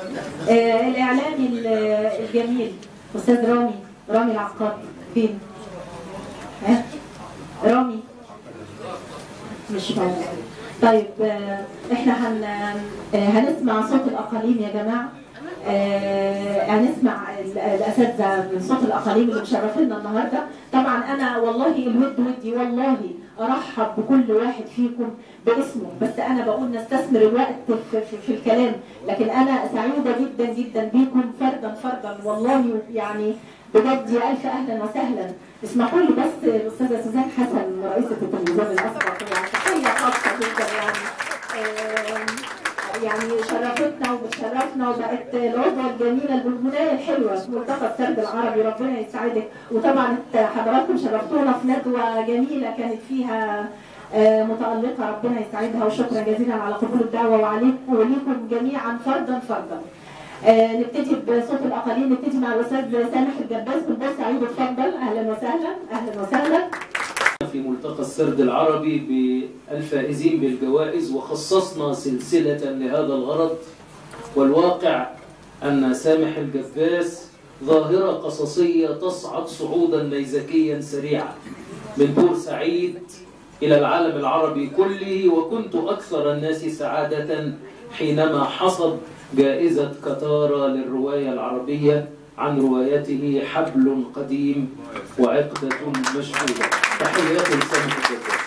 آه الاعلامي ال- الجميل استاذ رامي رامي العقاد فين؟ ها؟ رامي مش موجود طيب آه، احنا هن آه، هنسمع صوت الاقاليم يا جماعه آه، هنسمع ال- الاساتذه من صوت الاقاليم اللي مشرفينا النهارده طبعا انا والله الود ودي والله ارحب بكل واحد فيكم باسمه بس انا بقول نستثمر الوقت في, في, في الكلام لكن انا سعيده جدا جدا بيكم فردا فردا والله يعني بجد يا الف اهلا وسهلا اسمحوا لي بس الاستاذه سوزان حسن رئيسه التلفزيون الاسبق يعني تحيه خاصه جدا يعني آم، يعني شرفتنا وبتشرفنا وبقت العضوة الجميلة البلبلية الحلوة في ملتقى السرد العربي ربنا يسعدك وطبعا حضراتكم شرفتونا في ندوة جميلة كانت فيها آه، متألقة ربنا يسعدها وشكرا جزيلا على قبول الدعوة وعليكم وليكم جميعا فردا فردا آه، نبتدي بصوت الأقاليم نبتدي مع الأستاذ سامح الجباس من بورسعيد اتفضل أهلا وسهلا أهلا وسهلا في ملتقى السرد العربي بالفائزين بالجوائز وخصصنا سلسلة لهذا الغرض والواقع أن سامح الجباس ظاهرة قصصية تصعد صعودا نيزكيا سريعا من بورسعيد إلى العالم العربي كله وكنت أكثر الناس سعادة حينما حصد جائزة كتارا للرواية العربية عن روايته حبل قديم وعقدة مشهودة تحيات لسامح الجباس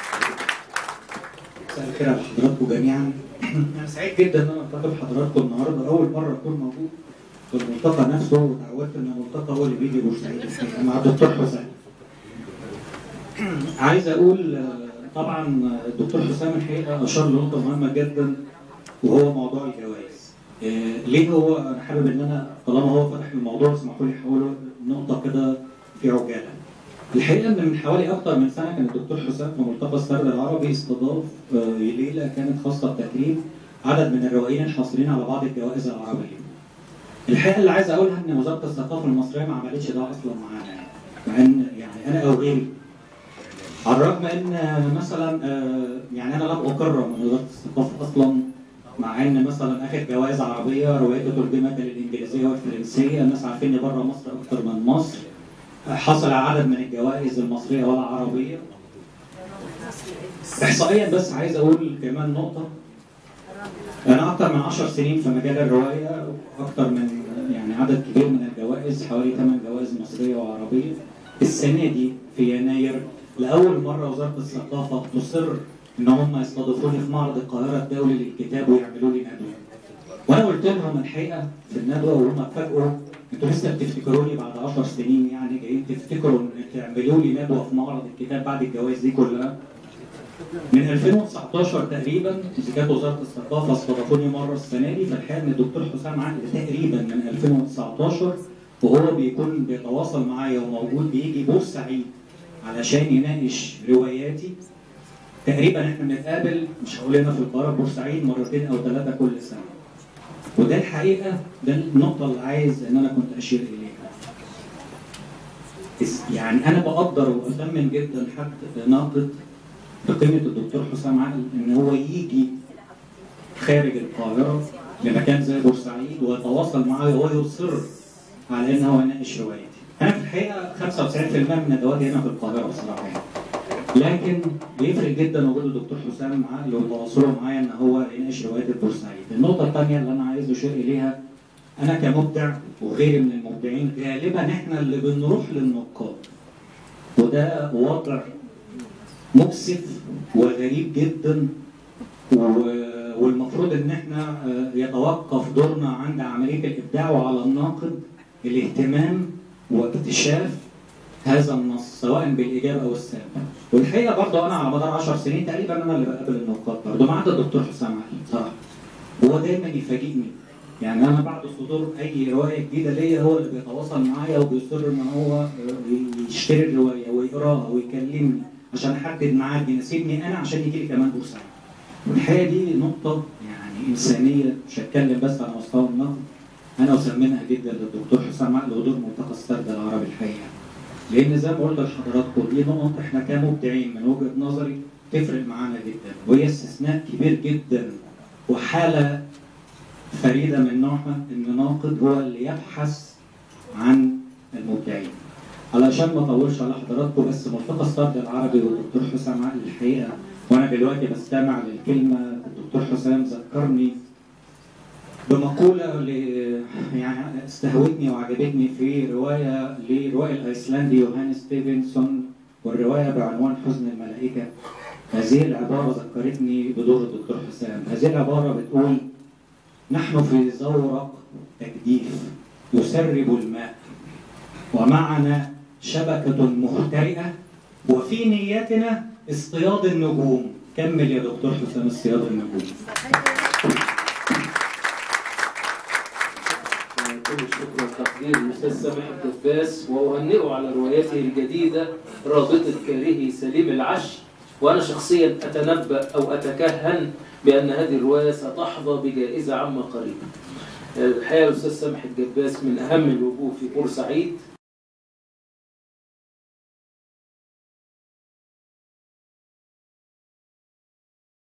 مساء الخير على حضراتكم جميعا انا سعيد جدا ان انا التقي بحضراتكم النهارده اول مره اكون موجود في الملتقى نفسه وتعودت ان الملتقى هو اللي بيجي بورسعيد الحقيقة مع الدكتور حسام عايز اقول آه، طبعا الدكتور حسام الحقيقه اشار لنقطه مهمه جدا وهو موضوع الجوائز آه، ليه هو انا حابب ان انا طالما هو فتح الموضوع اسمحوا لي احوله نقطه كده في عجاله الحقيقه ان من حوالي اكتر من سنه كان الدكتور حسام في ملتقى السرد العربي استضاف آه، ليله كانت خاصه بتكريم عدد من الروائيين الحاصلين على بعض الجوائز العربيه. الحقيقه اللي عايز اقولها ان وزاره الثقافه المصريه ما عملتش ده اصلا معانا يعني. مع ان يعني انا او غيري على الرغم ان مثلا آه، يعني انا لم اكرم من وزاره الثقافه اصلا مع ان مثلا اخر جوائز عربيه روايته ترجمت للانجليزيه والفرنسيه الناس عارفين ان بره مصر اكتر من مصر حصل على عدد من الجوائز المصريه والعربيه احصائيا بس عايز اقول كمان نقطه انا اكتر من 10 سنين في مجال الروايه واكتر من يعني عدد كبير من الجوائز حوالي 8 جوائز مصريه وعربيه السنه دي في يناير لاول مره وزاره الثقافه تصر ان هم يستضيفوني في معرض القاهره الدولي للكتاب ويعملوا لي ندوه وانا قلت لهم الحقيقه في الندوه وهم اتفاجئوا انتوا لسه بتفتكروني بعد 10 سنين يعني جايين تفتكروا ان تعملوا لي ندوه في معرض الكتاب بعد الجوائز دي كلها من 2019 تقريبا اذا كانت وزاره الثقافه استضافوني مره السنه دي فالحقيقه ان الدكتور حسام عقل تقريبا من 2019 وهو بيكون بيتواصل معايا وموجود بيجي بورسعيد علشان يناقش رواياتي تقريبا احنا بنتقابل مش هقول هنا في القاهره بورسعيد مرتين او ثلاثه كل سنه وده الحقيقه ده النقطه اللي عايز ان انا كنت اشير اليها اس- يعني انا بقدر واثمن جدا حد ناقد بقيمه الدكتور حسام عقل ان هو يجي خارج القاهره لمكان زي بورسعيد ويتواصل معايا ويصر على ان هو يناقش روايتي. انا في الحقيقه 95% من ندواتي هنا في القاهره بصراحه يعني. لكن بيفرق جدا وجود الدكتور حسام عقل وتواصله معايا ان هو يناقش روايات البورسعيد. النقطه الثانيه اللي انا عايز اشير اليها انا كمبدع وغيري من المبدعين غالبا احنا اللي بنروح للنقاد. وده وضع مؤسف وغريب جدا و- والمفروض ان احنا آه، يتوقف دورنا عند عمليه الابداع وعلى الناقد الاهتمام واكتشاف هذا النص سواء بالايجاب او السلب. والحقيقه برضه انا على مدار 10 سنين تقريبا انا اللي بقابل النقاد برضه ما عدا الدكتور حسام علي بصراحه. هو دايما يفاجئني يعني انا بعد صدور اي روايه جديده ليا هو اللي بيتواصل معايا وبيصر ان هو آه، يشتري الروايه ويقراها ويكلمني عشان احدد ميعاد يناسبني انا عشان يجي لي كمان بورسعيد. والحقيقه دي نقطه يعني انسانيه مش هتكلم بس على مستوى النقد انا اثمنها جدا للدكتور حسام عقل ودور ملتقى السرد العربي الحقيقه. لان زي ما قلت لحضراتكم دي نقط احنا كمبدعين من وجهه نظري تفرق معانا جدا وهي استثناء كبير جدا وحاله فريدة من نوعها إن ناقد هو اللي يبحث عن المبدعين. علشان ما اطولش على حضراتكم بس ملتقى السرد العربي والدكتور حسام عقل الحقيقه وانا دلوقتي بستمع للكلمه الدكتور حسام ذكرني بمقوله ل- يعني استهوتني وعجبتني في روايه للروائي الايسلندي يوهان ستيفنسون والروايه بعنوان حزن الملائكه هذه العباره ذكرتني بدور الدكتور حسام هذه العباره بتقول نحن في زورق تجديف يسرب الماء ومعنا شبكة مهترئة وفي نيتنا اصطياد النجوم كمل يا دكتور حسام اصطياد النجوم كل الشكر والتقدير للاستاذ سامح الدباس واهنئه على روايته الجديده رابطه كارهي سليم العش وانا شخصيا اتنبا او اتكهن بان هذه الروايه ستحظى بجائزه عامه قريبا. الحقيقه الاستاذ سامح الدباس من اهم الوجوه في بورسعيد